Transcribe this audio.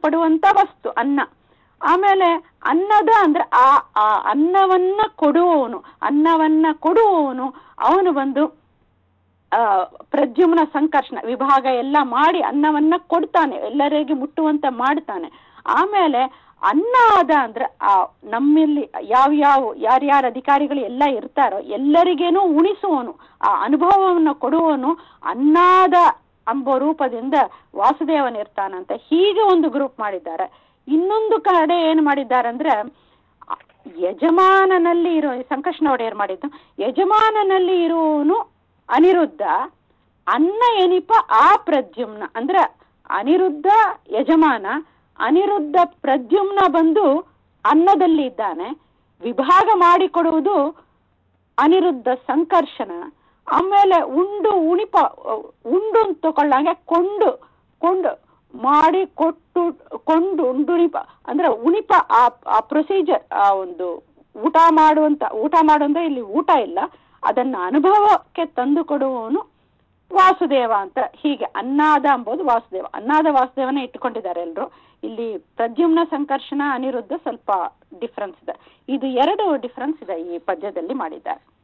ಪಡುವಂತ ವಸ್ತು ಅನ್ನ ಆಮೇಲೆ ಅನ್ನದ ಅಂದ್ರೆ ಆ ಆ ಅನ್ನವನ್ನ ಕೊಡುವವನು ಅನ್ನವನ್ನ ಕೊಡುವವನು ಅವನು ಬಂದು ಆ ಪ್ರದ್ಯುಮ್ನ ಸಂಕರ್ಷಣ ವಿಭಾಗ ಎಲ್ಲ ಮಾಡಿ ಅನ್ನವನ್ನ ಕೊಡ್ತಾನೆ ಎಲ್ಲರಿಗೆ ಮುಟ್ಟುವಂತ ಮಾಡ್ತಾನೆ ಆಮೇಲೆ ಅನ್ನ ಆದ ಅಂದ್ರೆ ಆ ನಮ್ಮಲ್ಲಿ ಯಾವ್ಯಾವ ಯಾರ್ಯಾರ ಅಧಿಕಾರಿಗಳು ಎಲ್ಲ ಇರ್ತಾರೋ ಎಲ್ಲರಿಗೇನು ಉಣಿಸುವವನು ಆ ಅನುಭವವನ್ನು ಕೊಡುವವನು ಅನ್ನಾದ ಎಂಬ ರೂಪದಿಂದ ವಾಸುದೇವನ್ ಇರ್ತಾನಂತೆ ಹೀಗೆ ಒಂದು ಗ್ರೂಪ್ ಮಾಡಿದ್ದಾರೆ ಇನ್ನೊಂದು ಕಡೆ ಏನು ಮಾಡಿದ್ದಾರೆ ಅಂದ್ರೆ ಯಜಮಾನನಲ್ಲಿ ಇರೋ ಸಂಕರ್ಷಣ ಒಡೆಯರ್ ಮಾಡಿದ್ದು ಯಜಮಾನನಲ್ಲಿ ಇರುವವನು ಅನಿರುದ್ಧ ಅನ್ನ ಎನಿಪ ಆ ಪ್ರದ್ಯುಮ್ನ ಅಂದ್ರೆ ಅನಿರುದ್ಧ ಯಜಮಾನ ಅನಿರುದ್ಧ ಪ್ರದ್ಯುಮ್ನ ಬಂದು ಅನ್ನದಲ್ಲಿ ಇದ್ದಾನೆ ವಿಭಾಗ ಮಾಡಿಕೊಡುವುದು ಅನಿರುದ್ಧ ಸಂಕರ್ಷಣ ಆಮೇಲೆ ಉಂಡು ಉಣಿಪ ಉಂಡು ಅಂತ ತಗೊಳ್ಳಂಗೆ ಕೊಂಡು ಕೊಂಡು ಮಾಡಿ ಕೊಟ್ಟು ಕೊಂಡು ಉಂಡುಣಿಪ ಅಂದ್ರೆ ಉಣಿಪ ಆ ಆ ಪ್ರೊಸೀಜರ್ ಆ ಒಂದು ಊಟ ಮಾಡುವಂತ ಊಟ ಮಾಡುವಂದ್ರೆ ಇಲ್ಲಿ ಊಟ ಇಲ್ಲ ಅದನ್ನ ಅನುಭವಕ್ಕೆ ತಂದು ಕೊಡುವವನು ವಾಸುದೇವ ಅಂತ ಹೀಗೆ ಅನ್ನಾದ ಎಂಬುದು ವಾಸುದೇವ ಅನ್ನಾದ ವಾಸುದೇವನ ಇಟ್ಟುಕೊಂಡಿದ್ದಾರೆ ಎಲ್ರು ಇಲ್ಲಿ ಪ್ರದ್ಯುಮ್ನ ಸಂಕರ್ಷಣ ಅನಿರುದ್ಧ ಸ್ವಲ್ಪ ಡಿಫ್ರೆನ್ಸ್ ಇದೆ ಇದು ಎರಡು ಡಿಫ್ರೆನ್ಸ್ ಇದೆ ಈ ಪದ್ಯದಲ್ಲಿ ಮಾಡಿದ್ದಾರೆ